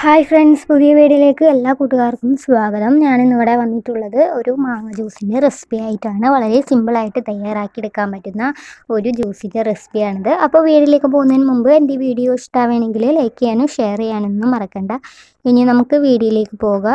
hi friends പുതിയ വീഡിയോയിലേക്ക് എല്ലാ കൂട്ടുകാർക്കും സ്വാഗതം ഞാനിന്നിവിടെ വന്നിട്ടുള്ളത് ഒരു മാങ്ങ ജ്യൂസിൻ്റെ റെസിപ്പി ആയിട്ടാണ് വളരെ സിമ്പിളായിട്ട് തയ്യാറാക്കിയെടുക്കാൻ പറ്റുന്ന ഒരു ജ്യൂസിൻ്റെ റെസിപ്പിയാണിത് അപ്പോൾ വീഡിയോയിലേക്ക് പോകുന്നതിന് മുമ്പ് എൻ്റെ വീഡിയോ ഇഷ്ടമാണെങ്കിൽ ലൈക്ക് ചെയ്യാനും ഷെയർ ചെയ്യാനൊന്നും മറക്കണ്ട ഇനി നമുക്ക് വീഡിയോയിലേക്ക് പോകാം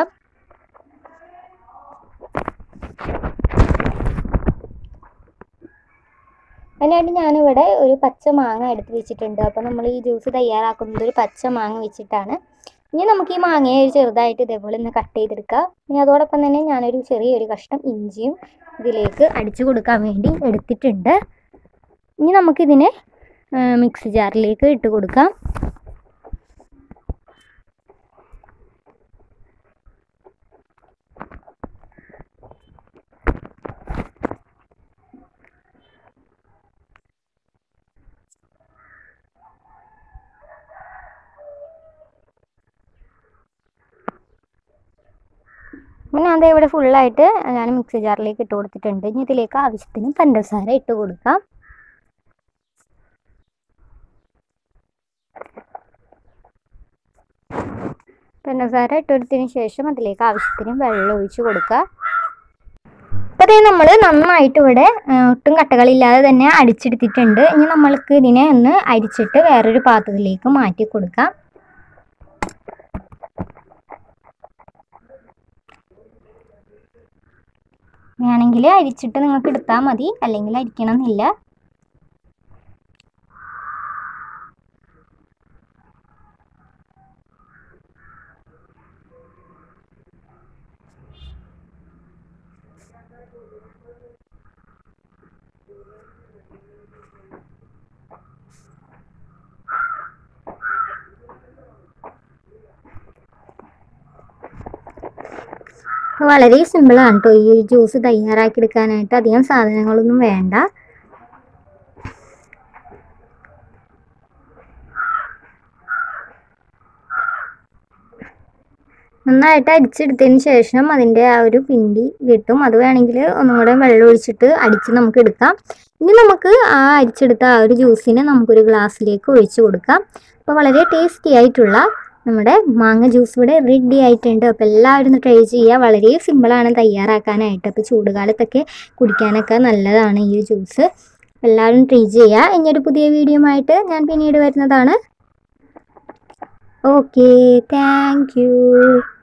അതിനായിട്ട് ഞാനിവിടെ ഒരു പച്ച മാങ്ങ എടുത്ത് വെച്ചിട്ടുണ്ട് അപ്പോൾ നമ്മൾ ഈ ജ്യൂസ് തയ്യാറാക്കുന്നത് ഒരു പച്ച മാങ്ങ വെച്ചിട്ടാണ് ഇനി നമുക്ക് ഈ മാങ്ങയെ ഒരു ചെറുതായിട്ട് ഇതേപോലെ ഒന്ന് കട്ട് ചെയ്തെടുക്കാം ഇനി അതോടൊപ്പം തന്നെ ഞാനൊരു ചെറിയൊരു കഷ്ണം ഇഞ്ചിയും ഇതിലേക്ക് അടിച്ചു കൊടുക്കാൻ വേണ്ടി എടുത്തിട്ടുണ്ട് ഇനി നമുക്കിതിനെ മിക്സി ജാറിലേക്ക് ഇട്ട് കൊടുക്കാം അപ്പോൾ ഞാൻ ദേ ഇവിടെ ഫുള്ളായിട്ട് ഞാൻ മിക്സി ജാറിലേക്ക് ഇട്ട് കൊടുത്തിട്ടുണ്ട് ഇനി ഇതിലേക്ക് ആവശ്യത്തിന് പഞ്ചസാര ഇട്ട് കൊടുക്കാം പഞ്ചസാര ഇട്ട് കൊടുത്തതിന് ശേഷം അതിലേക്ക് ആവശ്യത്തിന് വെള്ളം ഒഴിച്ച് കൊടുക്കുക അപ്പോൾ അതേ നമ്മൾ നന്നായിട്ട് ഇവിടെ ഒട്ടും കട്ടകളില്ലാതെ തന്നെ അടിച്ചെടുത്തിട്ടുണ്ട് ഇനി നമ്മൾക്ക് ഇതിനെ ഒന്ന് അരിച്ചിട്ട് വേറൊരു പാത്രത്തിലേക്ക് മാറ്റി കൊടുക്കാം വേണമെങ്കിൽ അരിച്ചിട്ട് നിങ്ങൾക്ക് എടുത്താൽ മതി അല്ലെങ്കിൽ അരിക്കണം എന്നില്ല വളരെ സിമ്പിളാണ് കേട്ടോ ഈ ജ്യൂസ് തയ്യാറാക്കി എടുക്കാനായിട്ട് അധികം സാധനങ്ങളൊന്നും വേണ്ട നന്നായിട്ട് അടിച്ചെടുത്തതിന് ശേഷം അതിൻ്റെ ആ ഒരു പിണ്ടി കിട്ടും അത് വേണമെങ്കിൽ ഒന്നും കൂടെ വെള്ളം ഒഴിച്ചിട്ട് അടിച്ച് നമുക്ക് എടുക്കാം ഇനി നമുക്ക് ആ അരിച്ചെടുത്ത ആ ഒരു ജ്യൂസിനെ നമുക്കൊരു ഗ്ലാസ്സിലേക്ക് ഒഴിച്ച് കൊടുക്കാം അപ്പോൾ വളരെ ടേസ്റ്റി ആയിട്ടുള്ള നമ്മുടെ മാങ്ങ ജ്യൂസ് ഇവിടെ റെഡി ആയിട്ടുണ്ട് അപ്പോൾ എല്ലാവരും ഒന്ന് ട്രൈ ചെയ്യുക വളരെ സിമ്പിളാണ് തയ്യാറാക്കാനായിട്ട് അപ്പോൾ ചൂടുകാലത്തൊക്കെ കുടിക്കാനൊക്കെ നല്ലതാണ് ഈ ജ്യൂസ് എല്ലാവരും ട്രൈ ചെയ്യുക ഇനിയൊരു പുതിയ വീഡിയോ ആയിട്ട് ഞാൻ പിന്നീട് വരുന്നതാണ് ഓക്കെ താങ്ക് യു